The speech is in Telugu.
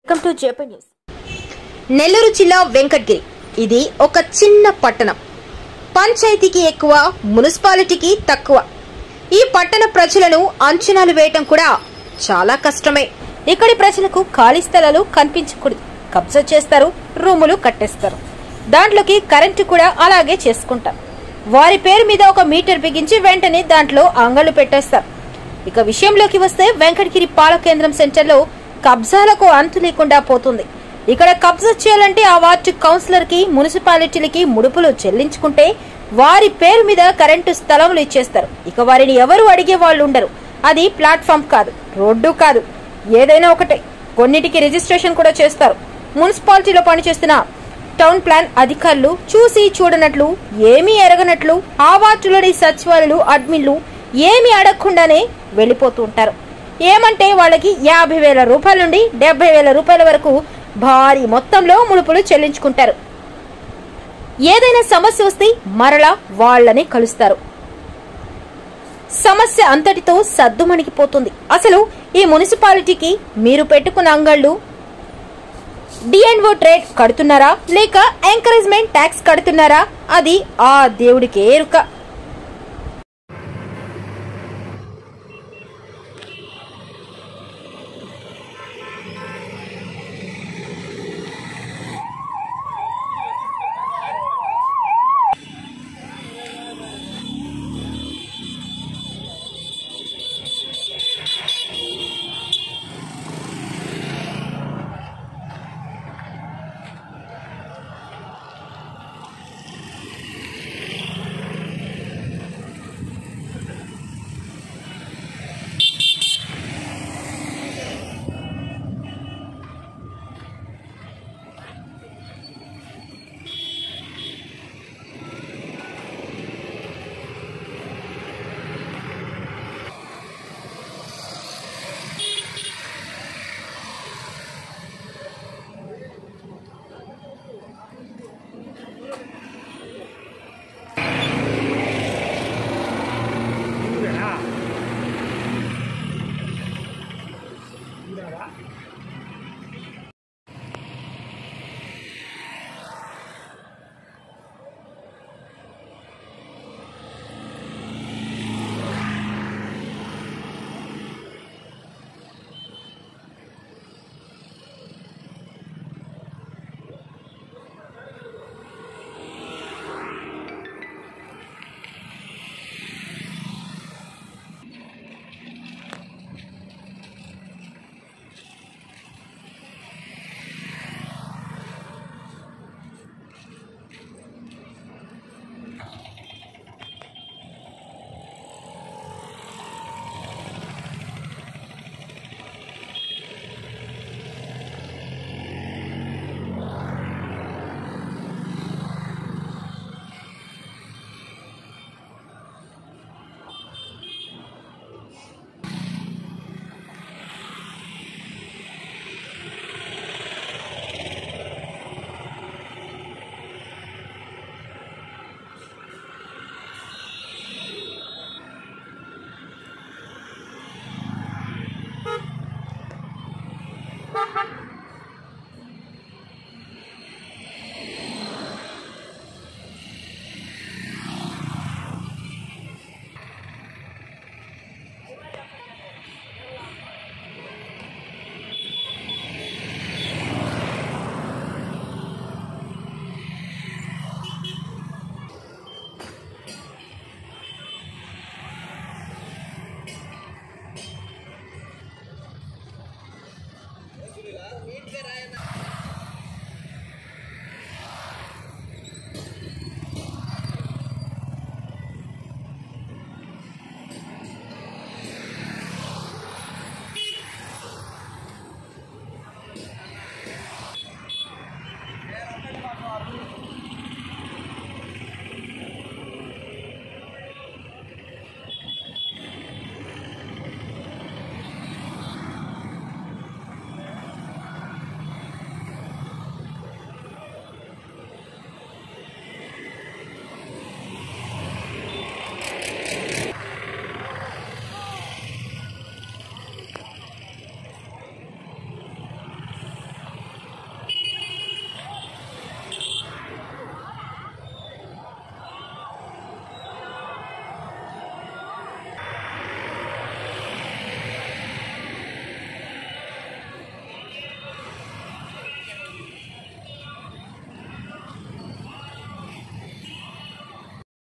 welcome to JP news Nellore జిల్లా వెంకటగిరి ఇది ఒక చిన్న పట్టణం పంచాయతీకి ఎక్కువ మున్సిపాలిటీకి తక్కువ ఈ పట్టణ ప్రజలను అంచనాలు వేయటం కూడా చాలా కష్టమే ఇక్కడి ప్రజలకు ఖాళీ స్థలాలు కనిపించకూడదు కబ్జా చేస్తారు రూములు కట్టేస్తారు దాంట్లోకి కరెంటు కూడా అలాగే చేసుకుంటారు వారి పేరు మీద ఒక మీటర్ బిగించి వెంటనే దాంట్లో అంగళ్ళు పెట్టేస్తారు ఇక విషయంలోకి వస్తే వెంకటగిరి పాల కేంద్రం సెంటర్లో కబ్జాలకు అంతు లేకుండా పోతుంది ఇక్కడ కబ్జా చేయాలంటే ఆ వార్డు కౌన్సిలర్ కి మున్సిపాలిటీలకి ముడుపులు చెల్లించుకుంటే వారి పేరు మీద కరెంటు స్థలములు ఇచ్చేస్తారు ఇక వారిని ఎవరు అడిగే వాళ్ళు ఉండరు అది ప్లాట్ఫామ్ కాదు రోడ్డు కాదు ఏదైనా ఒకటే కొన్నిటికి రిజిస్ట్రేషన్ కూడా చేస్తారు మున్సిపాలిటీలో పనిచేస్తున్న టౌన్ ప్లాన్ అధికారులు చూసి చూడనట్లు ఏమీ ఎరగనట్లు ఆ వార్డులోని సచివాలయాలు అడ్మిన్లు ఏమీ అడగకుండానే వెళ్ళిపోతూ ఉంటారు ఏమంటే వాళ్ళకి యాభై వేల రూపాయల నుండి డెబ్బై వేల రూపాయల వరకు భారీ మొత్తంలో ముడుపులు చెల్లించుకుంటారు ఏదైనా సమస్య వస్తే మరలా వాళ్ళని కలుస్తారు సమస్య అంతటితో సద్దుమణిగిపోతుంది అసలు ఈ మున్సిపాలిటీకి మీరు పెట్టుకున్న అంగళ్ళు డిఎన్ఓ ట్రేడ్ కడుతున్నారా లేక ఎంకరేజ్మెంట్ ట్యాక్స్ కడుతున్నారా అది ఆ దేవుడికి ఎరుక